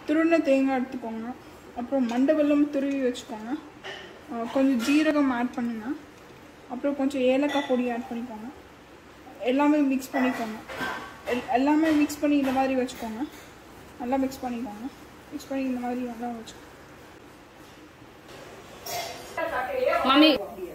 துருவின தேங்காய் எடுத்துக்கோங்க அப்புறம் மண்டை வெல்லம் துருவி வச்சுக்கோங்க ஆ, கொஞ்சம் ஜீரகம் ஆட் பண்ணுங்க அப்புறம் கொஞ்சம் ஏலக்காய் பொடி ஆட் பண்ணிக்கோங்க எல்லாமே மிக்ஸ் பண்ணிக்கோங்க எல் எல்லாமே மிக்ஸ் பண்ணி இந்த மாதிரி வச்சுக்கோங்க நல்லா மிக்ஸ் பண்ணிக்கோங்க மிக்ஸ் பண்ணி இந்த மாதிரி நல்லா வச்சுக்கோங்க மம்மி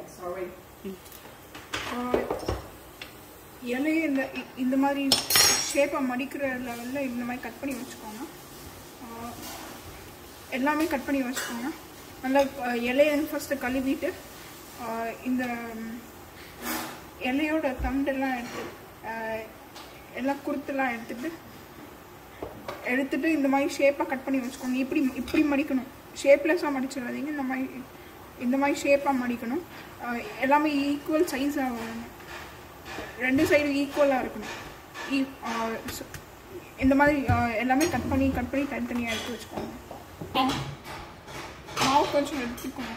ஆஹ் இலையை இந்த இ- இந்த மாதிரி ஷேப்பை மடிக்கிற லெவலில் இந்த மாதிரி கட் பண்ணி வச்சுக்கோங்க ஆஹ் எல்லாமே கட் பண்ணி வச்சுக்கோங்க நல்லா ஆஹ் இலையை ஃபஸ்ட்டு கழுவிட்டு ஆஹ் இந்த ம், இலையோட தண்டெல்லாம் எடுத்து ஆஹ் எல்லாம் குருத்தெல்லாம் எடுத்துட்டு எடுத்துட்டு இந்த மாதிரி ஷேப்பாக கட் பண்ணி வச்சுக்கோங்க இப்படி இப்படி மடிக்கணும் ஷேப்லெஸ்ஸாக மடிச்சிடாதீங்க இந்த மாதிரி இந்த மாதிரி ஷேப்பாக மடிக்கணும் ஆஹ் எல்லாமே ஈக்குவல் சைஸாக வரணும் ரெண்டு சைடும் ஈக்குவலாக இருக்கணும் ஈ- ஆஹ் ச- இந்த மாதிரி ஆஹ் எல்லாமே கட் பண்ணி கட் பண்ணி தனித்தனியாக எடுத்து வச்சுக்கோங்க மாவு கொஞ்சம் எடுத்துக்கோங்க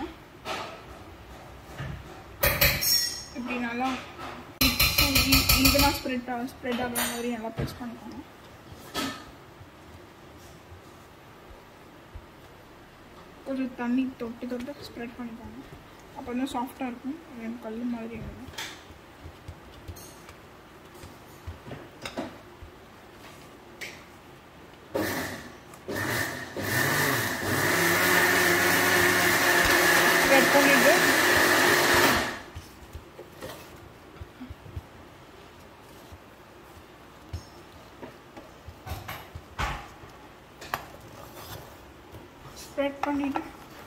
இப்படி நல்லா ஈவனாக ஸ்ப்ரெட் ஸ்ப்ரெட் ஆகிற மாதிரி நல்லா ப்ரெஸ் பண்ணிக்கோங்க கொஞ்சம் தண்ணி தொட்டு தொட்டு ஸ்ப்ரெட் பண்ணிக்கோங்க அப்போ தான் சாஃப்டாக இருக்கும் எனக்கு கல் மாதிரி இருக்கும் ஸ்ப்ரெட் பண்ணிட்டு ஸ்ப்ரெட் பண்ணிட்டு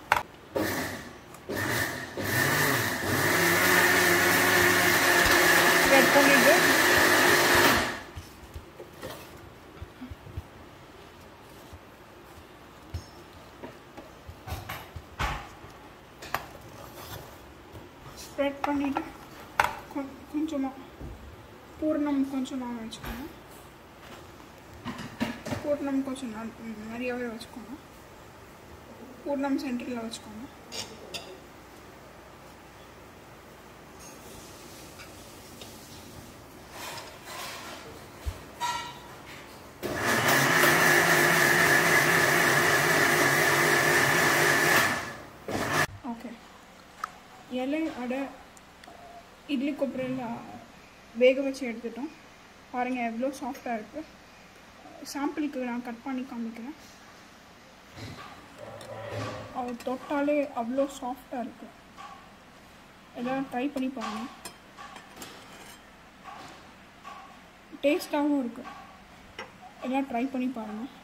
ஸ்ப்ரெட் பண்ணிட்டு ஸ்ப்ரெட் பண்ணிட்டு கொ- கொஞ்சமா பூர்ணம் கொஞ்சமாக வச்சுக்கோங்க பூர்ணம் கொஞ்சம் ந- நிறையாவே வச்சுக்கோங்க பூர்ணம் சென்டரில் வச்சுக்கோங்க ஓகே இலை அடை இட்லி கொப்பரையில் வேக வச்சு எடுத்துட்டோம் பாருங்கள் எவ்வளோ சாஃப்டாக இருக்குது சாம்பிளுக்கு நான் கட் பண்ணி காமிக்கிறேன் அது தொட்டாலே அவ்வளோ சாஃப்டாக இருக்குது எல்லாம் ட்ரை பண்ணி பாருங்கள் டேஸ்ட்டாகவும் இருக்குது எல்லாம் ட்ரை பண்ணி பாருங்கள்